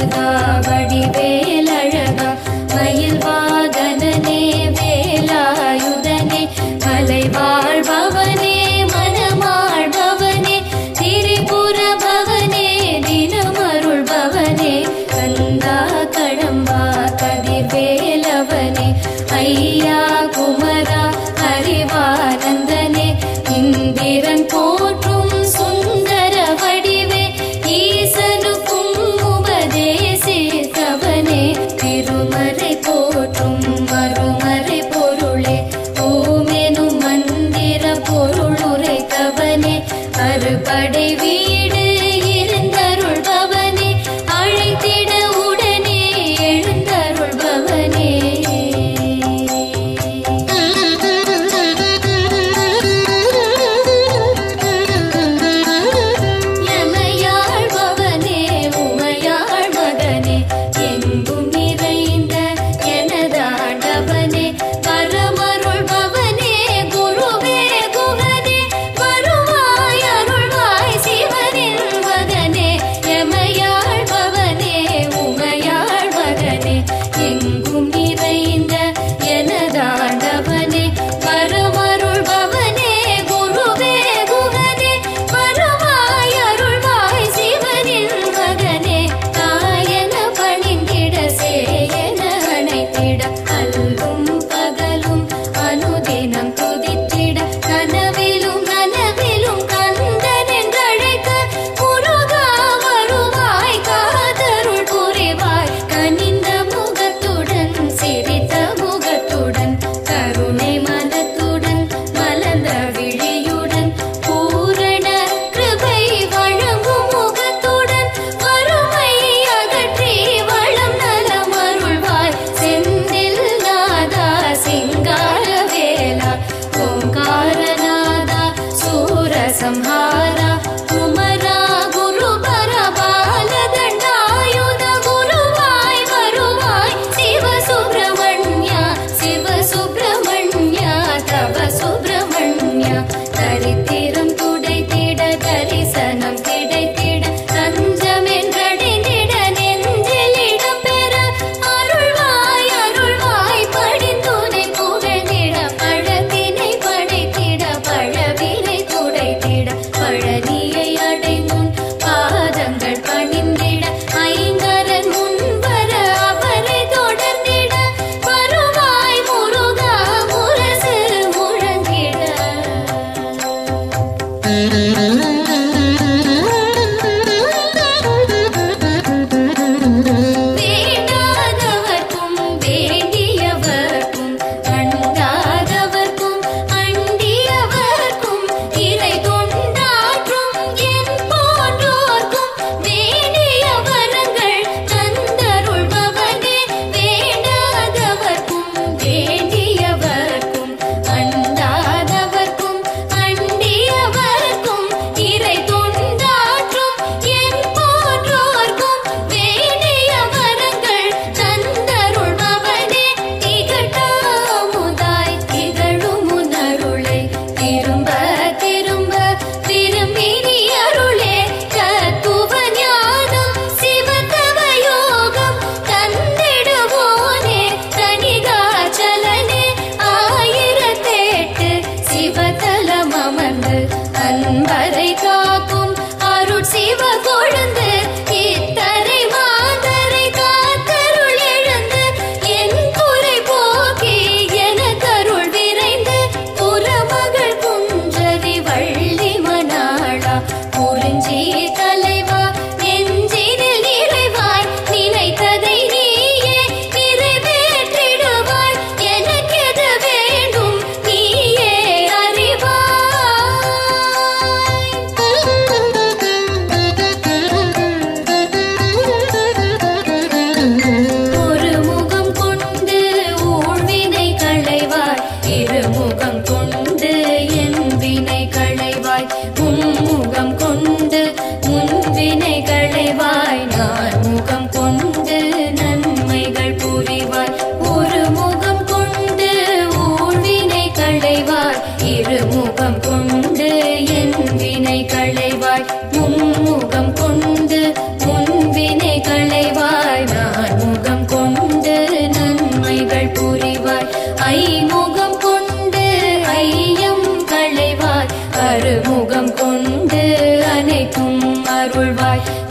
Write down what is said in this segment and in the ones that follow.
முருகா வடிவேலழகா மயில் வாகனனே வேலாயுதனே மலை வாழ்பவனே மனமாழ்பவனே திரிபுர பவனே தினமருள்பவனே கந்தா கடம்பா கதிர்வேலவனே ஐயா குமரா அறிவானந்தனே இந்திரன் போற்றும் சுந்தர வடிவே ஈசனுக்கும் உபதேசித்தவனே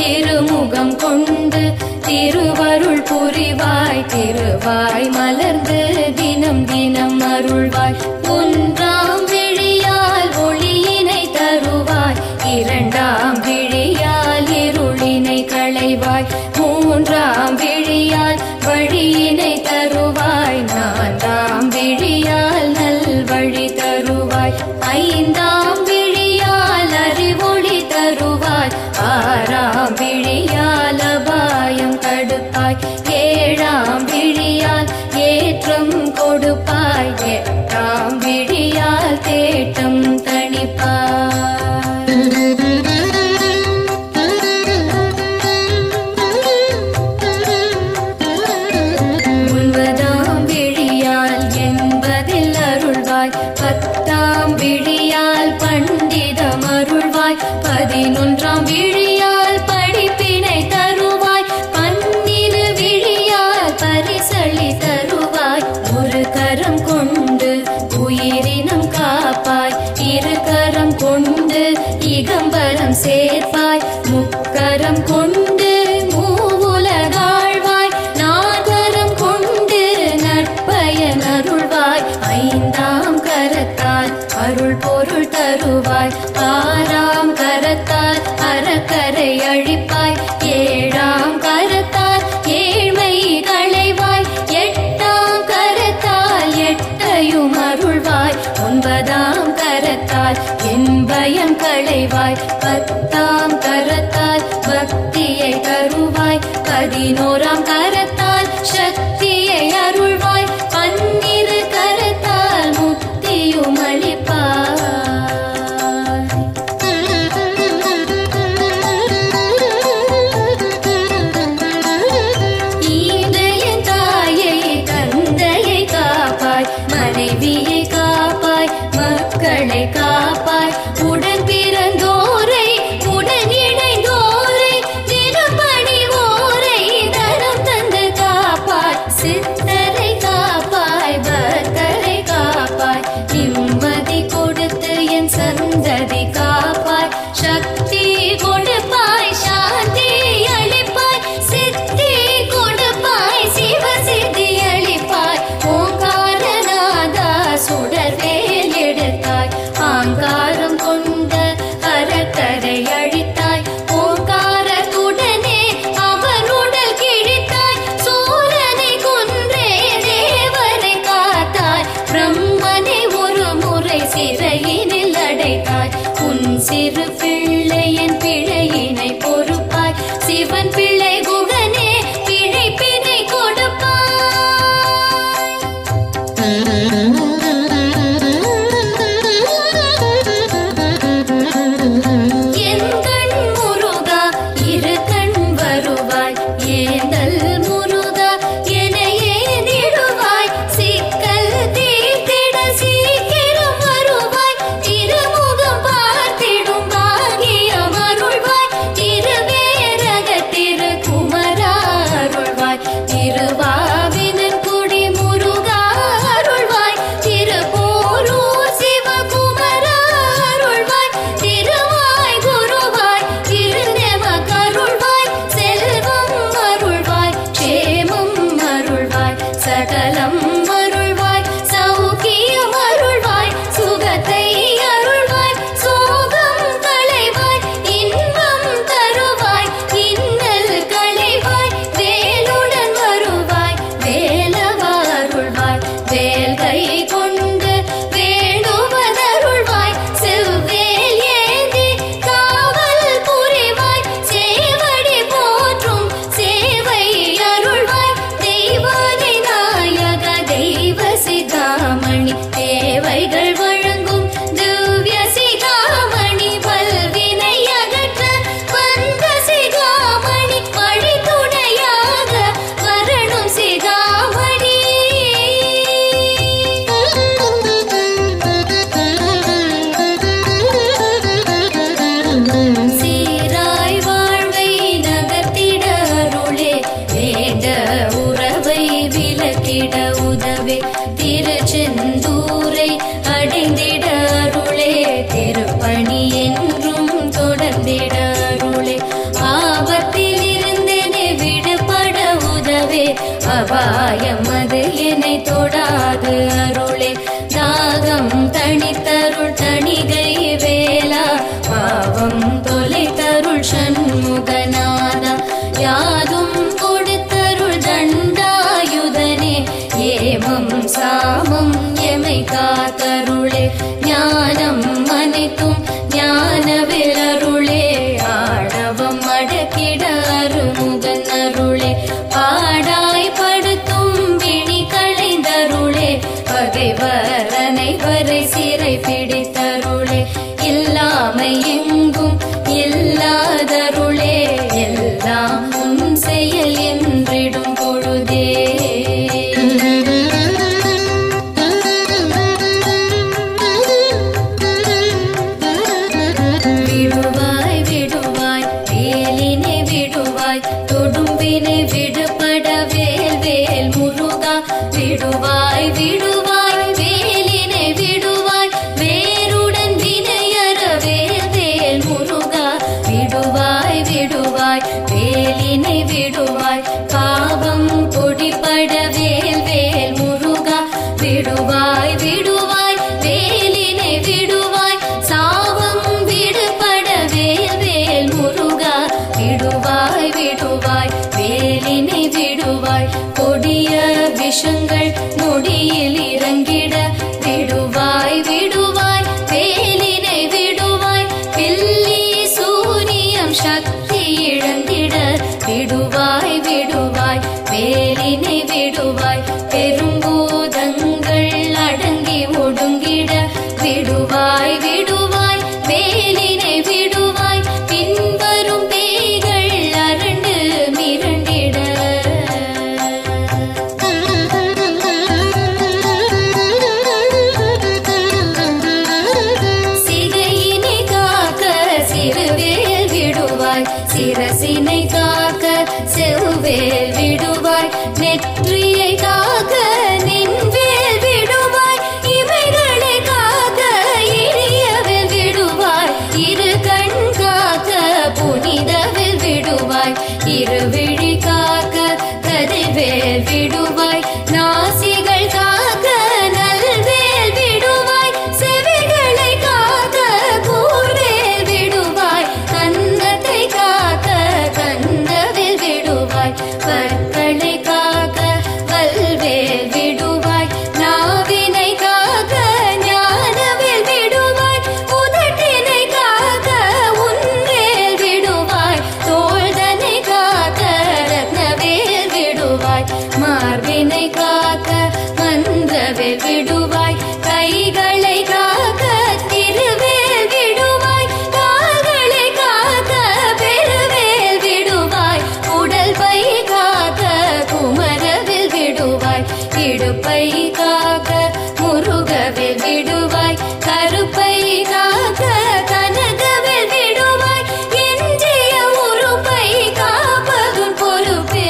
திருமுகம் கொண்டு திருவருள் புரிவாய் திருவாய் மலர்ந்து தினம் தினம் அருள்வாய் ஒன்றாம் விழியால் ஒளியினை தருவாய் இரண்டாம் விழியால் இருளினை களைவாய் மூன்றாம் விழியால் வழியினை தருவாய் நான்காம் விழியால் நல்வழி தருவாய் ஐந்தாம் விழியால் அறிவொளி தருவாய் ஆறாம் விழியால் அபாயம் தடுப்பாய் ஏழாம் விழியால் ஏற்றம் கொடுப்பாய் எட்டாம் விழியால் தேட்டம் தணிப்பாய் ஒன்பதாம் விழியால் என்பதில் அருள்வாய் பத்தாம் விழியால் பண்டிதம் அருள்வாய் பதினொன்றாம் விழியால் படிப்பினை தருவாய் பன்னிரு விழியால் பரிசளி தருவாய் ஒரு கரம் கொண்டு உயிரினம் காப்பாய் இரு கரம் கொண்டு இகம்பரம் சேர்ப்பாய் முக்கரம் கொண்டு மூவுலகாழ்வாய் நாகரம் கொண்டு நட்பயன் அருள்வாய் ஐந்தாம் கரத்தால் அருள் பொருள் தருவாய் ஆறாம் கரத்தால் அறக்கரை அழிப்பாய் ஏழாம் கரத்தால் ஏழ்மை களைவாய் எட்டாம் கரத்தால் எட்டையும் அருள்வாய் ஒன்பதாம் கரத்தால் என் பயம் களைவாய் பத்தாம் கரத்தால் பக்தியை தருவாய் பதினோராம் கரத்தால் சக்தியை அருள்வாய் பன்னிரு கரத்தால் முக்தியும் அளிப்பாய் ஈந்தையன் தாயை தந்தையை காப்பாய் மனைவியை காப்பாய் மக்களை காப்பாய் உடன் பிறந்தோரை உடன் இணைந்தோரை தினப்பணிவோரை தரம் தந்து காப்பாய் அபாயம் அது என்னை தொடாது அருளே தாகம் தணித்தருள் தணிகை வேளா பாவம் தொலை தருள் சண்முகநாதா யாதும் கொடுத்தருள் தண்டாயுதனே ஏமம் சாமம் எமை காத்தருளே ஞானம் அனைத்தும் ஞான விலருளே ஆணவம் அடக்கிட அருமுகன் அருளே பாடாய் படுத்தும் விழி களைந்தருளே பகைவர் அனைவரை சிறை பிடித்தருளே இல்லாமை எங்கும் இல்லாதருளே எல்லாம் உன் செயல் என்றிடும் பொழுதே விடுவாய் விடுவாய் வேலினை விடுவாய் தொடும்பினை விடுபட வேல் வேல் முருகா விடுவாய் விடுவாய் வேலினை விடுவாய் வேருடன் வினையற வேல் வேல் முருகா விடுவாய் விடுவாய் வேலினை விடுவாய் பாவம் பொடிபட வேல் வேல் முருகா விடுவாய் விடுவாய் வேலினை விடுவாய் சாவம் விடுபட வேல் வேல் முருகா விடுவாய் விடுவாய் வேலினை விடுவாய் கொடிய விஷங்கள் நொடியில் இறங்கிட விடுவாய் விடுவாய் வேலினை விடுவாய் பில்லி சூனியம் சக்தி இழந்திட விடுவாய் விடுவாய் வேலினை விடுவாய் பெரும்பூதங்கள் அடங்கி ஒடுங்கிட விடுவாய் விடுவாய் வேலினை விடுவாய் பின்வரும் பேய்கள் அரண்டு மிரண்டிட சிகையினை காக்க சிறுவேல் விடுவாய் சிரசினை காக்க செவ்வேல் விடுவாய் நெற்றியை காக்க நின்வேல் விடுவாய் இவைகளை காக்க இனியவில் விடுவாய் இரு கண் காக்க புனிதவில் விடுவாய் இருவிழி காக்க கதிர்வேல் விடுவாய் நாசிகள் காக்க நல்வேல் விடுவாய் செவிகளை காக்க கூர்வேல் விடுவாய் கன்னத்தை காக்க கந்தவில் விடுவாய் பற்களை காக்க வல்வேல் விடுவாய் நாவினை காக்க ஞானவில் விடுவாய் உதட்டினை காக்க உன்வேல் விடுவாய் தோள்தனை காக்க ரத்னவேல் விடுவாய் மார்பினை காக்க மந்திரவேல் விடுவாய் கைகளை காக்க திருவேல் விடுவாய் கால்களை காக்க பெருவேல் விடுவாய் உடல் பை காக்க குமரவில் விடுவாய் இடுப்பை காக்க முருகவில் விடுவாய் கருப்பை காக்க கனகவில் விடுவாய் எஞ்சிய உறுப்பை காப்பதும் பொறுப்பே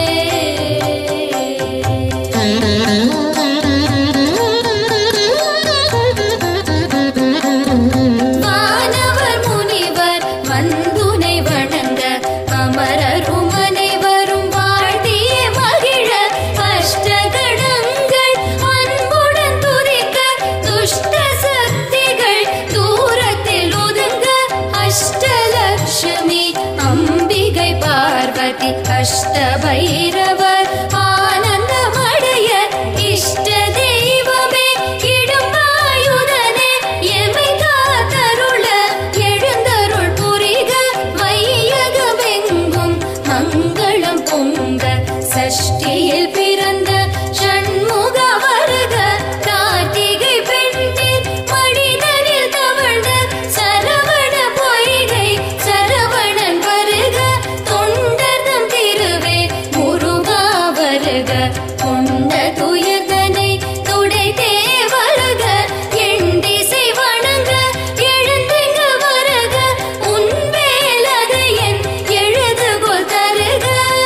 வானவர் முனிவர் வந்துனை வணங்க அமரரும் அனைவரும் வாழ்த்திய மகிழ அஷ்டகடங்கள் அன்புடன் துதிக்க துஷ்ட சக்திகள் தூரத்தில் ஒதுங்க அஷ்டலட்சுமி அம்பிகை பார்வதி அஷ்ட பைரவர் ஆனந்தமடைய இஷ்ட தெய்வமே இடும்பாயுதனே எமை காத்தருள எழுந்தருள் புரிக வையகமெங்கும் மங்களம் பொங்க சஷ்டியில் பிறந்த ஷண்முக வருக கார்த்திகை பெண்ணின் மனிதனில் தவழ்ந்த சரவண பொய்கை சரவணன் வருக தொண்டர்தம் திருவே முருகா வருக கொண்ட துயர்தனை துடைத்தே வருக எண்டிசை வணங்க எழுந்திங்க வருக உன் வேலது என் எழுதுகோல் தருக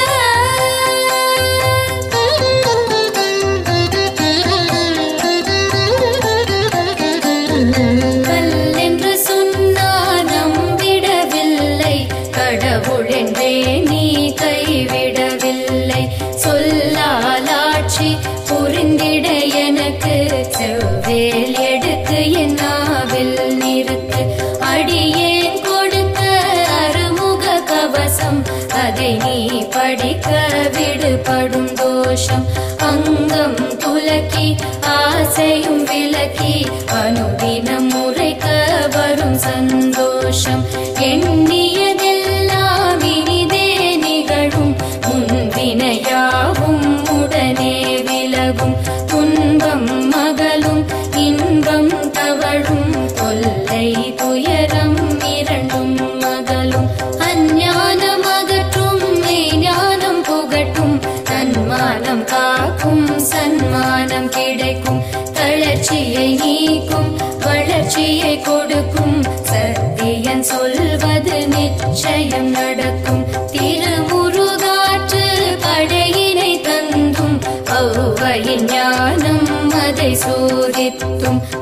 கல்லென்று சொன்னார் நம்பிடவில்லை கடவுளென்றே நீ கைவிடவில்லை சொல்லாலாள் படிக்க விடுபடும் தோஷம் அங்கம் துலக்கி ஆசையும் விலக்கி அனுதினம் முறைக்க வரும் சந்தோஷம் எண்ணியதெல்லாம் இனிதே நிகழும் முன்வினையாவும் உடனே விலகும் துன்பம் மகளும் இன்பம் தவழும் தொல்லை துயரம் இரண்டும் மகளும் அஞ்ஞானம் அகற்றும் மெய்ஞானம் புகட்டும் தன்மானம் காக்கும் சன்மானம் கிடைக்கும் தளர்ச்சியை நீக்கும் வளர்ச்சியை கொடுக்கும் சத்தியன் சொல்வது நிச்சயம் நடக்கும் திருமுருகாற்று படையினை தந்தும் ஔவையின் ஞானம் அதை சோதித்தும்